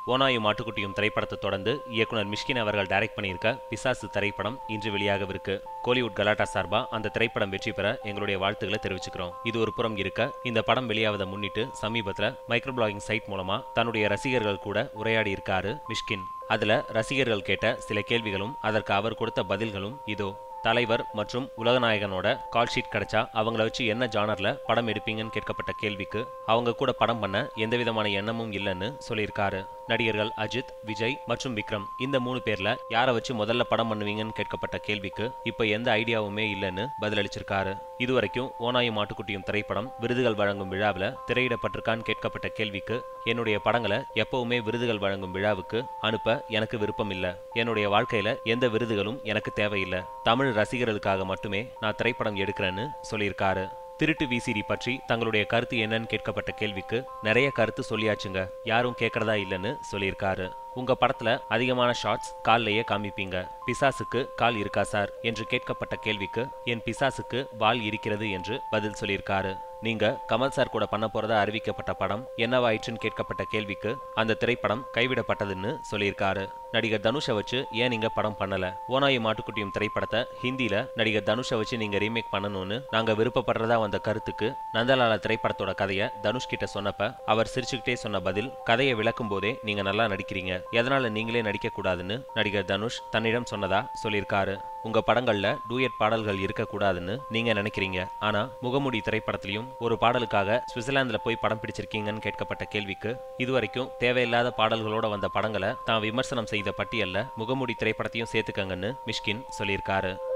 ஓனாயும் மாட்டுக்குட்டியும் திரைப்படத்தை தொடர்ந்து இயக்குனர் மிஷ்கின் அவர்கள் டைரக்ட் பண்ணியிருக்க பிசாசு திரைப்படம் இன்று வெளியாகவிருக்கு கோலிவுட் கலாட்டா சார்பா அந்த திரைப்படம் வெற்றி பெற எங்களுடைய வாழ்த்துக்களை தெரிவிச்சுக்கிறோம் இது ஒரு புறம் இருக்க இந்த படம் வெளியாவதை முன்னிட்டு சமீபத்துல மைக்ரோ பிளாகிங் சைட் மூலமா தன்னுடைய ரசிகர்கள் கூட உரையாடி இருக்காரு மிஷ்கின் அதுல ரசிகர்கள் கேட்ட சில கேள்விகளும் அதற்கு அவர் கொடுத்த பதில்களும் இதோ தலைவர் மற்றும் உலகநாயகனோட கால் ஷீட் கிடைச்சா அவங்கள வச்சு என்ன ஜானர்ல படம் எடுப்பீங்கன்னு கேட்கப்பட்ட கேள்விக்கு அவங்க கூட படம் பண்ண எந்த விதமான எண்ணமும் இல்லைன்னு சொல்லியிருக்காரு நடிகர்கள் அஜித் விஜய் மற்றும் விக்ரம் இந்த மூணு பேர்ல யாரை வச்சு முதல்ல படம் பண்ணுவீங்கன்னு கேட்கப்பட்ட கேள்விக்கு இப்ப எந்த ஐடியாவுமே இல்லைன்னு பதிலளிச்சிருக்காரு இதுவரைக்கும் ஓனாயும் மாட்டுக்குட்டியும் திரைப்படம் விருதுகள் வழங்கும் விழாவில் திரையிடப்பட்டிருக்கான்னு கேட்கப்பட்ட கேள்விக்கு என்னுடைய படங்களை எப்பவுமே விருதுகள் வழங்கும் விழாவுக்கு அனுப்ப எனக்கு விருப்பம் இல்ல என்னுடைய வாழ்க்கையில எந்த விருதுகளும் எனக்கு தேவையில்லை தமிழ் ரசிகர்களுக்காக மட்டுமே நான் திரைப்படம் எடுக்கிறேன்னு சொல்லியிருக்காரு திருட்டு விசிடி பற்றி தங்களுடைய கருத்து என்னன்னு கேட்கப்பட்ட கேள்விக்கு நிறைய கருத்து சொல்லியாச்சுங்க யாரும் கேட்கறதா இல்லைன்னு சொல்லியிருக்காரு உங்க படத்துல அதிகமான ஷாட்ஸ் கால்லையே காமிப்பீங்க பிசாசுக்கு கால் இருக்கா சார் என்று கேட்கப்பட்ட கேள்விக்கு என் பிசாசுக்கு வால் இருக்கிறது என்று பதில் சொல்லியிருக்காரு நீங்க கமல் சார் கூட பண்ண போறதா அறிவிக்கப்பட்ட படம் என்னவாயிற்றுன்னு கேட்கப்பட்ட கேள்விக்கு அந்த திரைப்படம் கைவிடப்பட்டதுன்னு சொல்லியிருக்காரு நடிகர் தனுஷை வச்சு ஏன் நீங்க படம் பண்ணல ஓனாயி மாட்டுக்குட்டியும் திரைப்படத்தை ஹிந்தியில நடிகர் தனுஷை வச்சு நீங்க ரீமேக் பண்ணணும்னு நாங்க விருப்பப்படுறதா வந்த கருத்துக்கு நந்தலாலா திரைப்படத்தோட கதையை தனுஷ் கிட்ட சொன்னப்ப அவர் சிரிச்சுக்கிட்டே சொன்ன பதில் கதையை விளக்கும் போதே நீங்க நல்லா நடிக்கிறீங்க எதனால நீங்களே நடிக்க கூடாதுன்னு நடிகர் தனுஷ் தன்னிடம் சொன்னதா சொல்லியிருக்காரு உங்க படங்கள்ல டூயட் பாடல்கள் இருக்க கூடாதுன்னு நீங்க நினைக்கிறீங்க ஆனா முகமுடி திரைப்படத்திலையும் ஒரு பாடலுக்காக சுவிட்சர்லாந்துல போய் படம் பிடிச்சிருக்கீங்கன்னு கேட்கப்பட்ட கேள்விக்கு இதுவரைக்கும் தேவையில்லாத பாடல்களோட வந்த படங்களை தான் விமர்சனம் செய்த பட்டியல்ல முகமுடி திரைப்படத்தையும் சேர்த்துக்கங்கன்னு மிஷ்கின் சொல்லியிருக்காரு